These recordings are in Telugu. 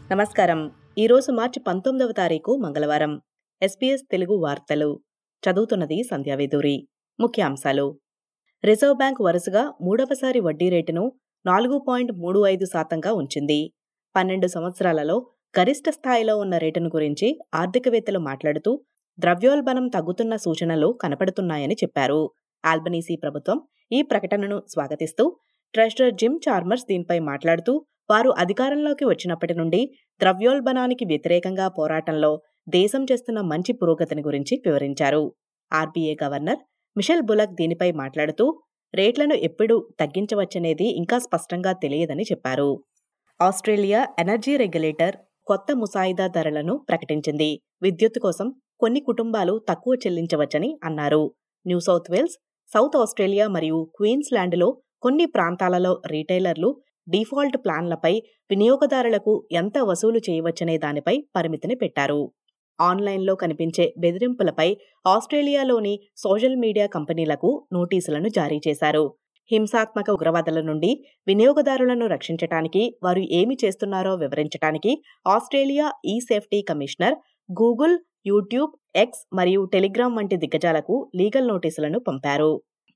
నమస్కారం ఈరోజు మార్చి పంతొమ్మిదవ తారీఖు మంగళవారం ఎస్పీఎస్ తెలుగు వార్తలు చదువుతున్నది సంధ్యావేదూరి ముఖ్యాంశాలు రిజర్వ్ బ్యాంక్ వరుసగా మూడవసారి వడ్డీ రేటును నాలుగు పాయింట్ మూడు ఐదు శాతంగా ఉంచింది పన్నెండు సంవత్సరాలలో గరిష్ట స్థాయిలో ఉన్న రేటును గురించి ఆర్థికవేత్తలు మాట్లాడుతూ ద్రవ్యోల్బణం తగ్గుతున్న సూచనలు కనపడుతున్నాయని చెప్పారు ఆల్బనీసీ ప్రభుత్వం ఈ ప్రకటనను స్వాగతిస్తూ ట్రెజరర్ జిమ్ చార్మర్స్ దీనిపై మాట్లాడుతూ వారు అధికారంలోకి వచ్చినప్పటి నుండి ద్రవ్యోల్బణానికి వ్యతిరేకంగా పోరాటంలో దేశం చేస్తున్న మంచి పురోగతిని గురించి వివరించారు ఆర్బీఐ గవర్నర్ మిషెల్ బులక్ దీనిపై మాట్లాడుతూ రేట్లను ఎప్పుడు తగ్గించవచ్చనేది ఇంకా స్పష్టంగా తెలియదని చెప్పారు ఆస్ట్రేలియా ఎనర్జీ రెగ్యులేటర్ కొత్త ముసాయిదా ధరలను ప్రకటించింది విద్యుత్ కోసం కొన్ని కుటుంబాలు తక్కువ చెల్లించవచ్చని అన్నారు New South Wales South Australia మరియు క్వీన్స్లాండ్లో కొన్ని ప్రాంతాలలో రీటైలర్లు డిఫాల్ట్ ప్లాన్లపై వినియోగదారులకు ఎంత వసూలు చేయవచ్చనే దానిపై పరిమితిని పెట్టారు ఆన్లైన్లో కనిపించే బెదిరింపులపై ఆస్ట్రేలియాలోని సోషల్ మీడియా కంపెనీలకు నోటీసులను జారీ చేశారు హింసాత్మక ఉగ్రవాదుల నుండి వినియోగదారులను రక్షించటానికి వారు ఏమి చేస్తున్నారో వివరించడానికి Australia eSafety commissioner Google YouTube X మరియు టెలిగ్రామ్ వంటి దిగ్గజాలకు లీగల్ నోటీసులను పంపారు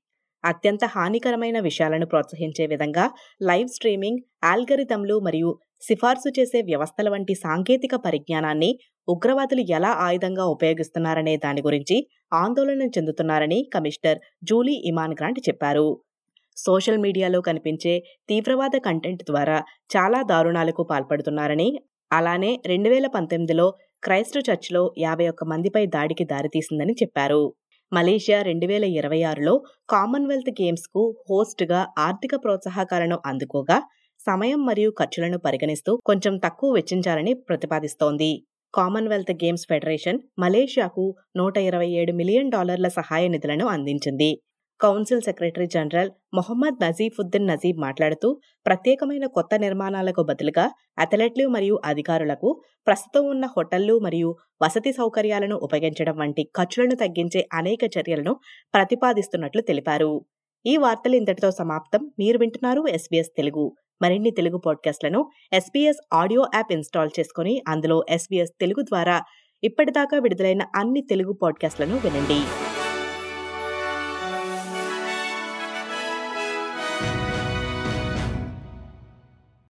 అత్యంత హానికరమైన విషయాలను ప్రోత్సహించే విధంగా లైవ్ స్ట్రీమింగ్ ఆల్గరిథంలు మరియు సిఫార్సు చేసే వ్యవస్థల వంటి సాంకేతిక పరిజ్ఞానాన్ని ఉగ్రవాదులు ఎలా ఆయుధంగా ఉపయోగిస్తున్నారనే దాని గురించి ఆందోళన చెందుతున్నారని కమిషనర్ జూలీ ఇమాన్ గ్రాంట్ చెప్పారు సోషల్ మీడియాలో కనిపించే తీవ్రవాద కంటెంట్ ద్వారా చాలా దారుణాలకు పాల్పడుతున్నారని అలానే రెండు వేల పంతొమ్మిదిలో క్రైస్ట్ చర్చ్లో యాభై ఒక్క మందిపై దాడికి దారితీసిందని చెప్పారు మలేషియా రెండు వేల ఇరవై ఆరులో కామన్వెల్త్ గేమ్స్కు హోస్ట్గా ఆర్థిక ప్రోత్సాహకాలను అందుకోగా సమయం మరియు ఖర్చులను పరిగణిస్తూ కొంచెం తక్కువ వెచ్చించాలని ప్రతిపాదిస్తోంది కామన్వెల్త్ గేమ్స్ ఫెడరేషన్ మలేషియాకు నూట ఇరవై ఏడు మిలియన్ డాలర్ల సహాయ నిధులను అందించింది council secretary general Mohammad Nazifuddin Najib మాట్లాడుతూ ప్రత్యేకమైన కొత్త నిర్మాణాలకు బదులుగా అథ్లెట్లు మరియు అధికారులకు ప్రస్తుతం ఉన్న హోటళ్లు మరియు వసతి సౌకర్యాలను ఉపయోగించడం వంటి ఖర్చులను తగ్గించే అనేక చర్యలను ప్రతిపాదిస్తున్నట్లు తెలిపారు ఈ వార్తలు ఇంతటితో సమాప్తం మీరు వింటున్నారు ఎస్బీఎస్ తెలుగు మరిన్ని తెలుగు పాడ్కాస్ట్లను ఎస్బీఎస్ ఆడియో యాప్ ఇన్స్టాల్ చేసుకుని అందులో ఎస్బీఎస్ తెలుగు ద్వారా ఇప్పటిదాకా విడుదలైన అన్ని తెలుగు పాడ్కాస్ట్లను వినండి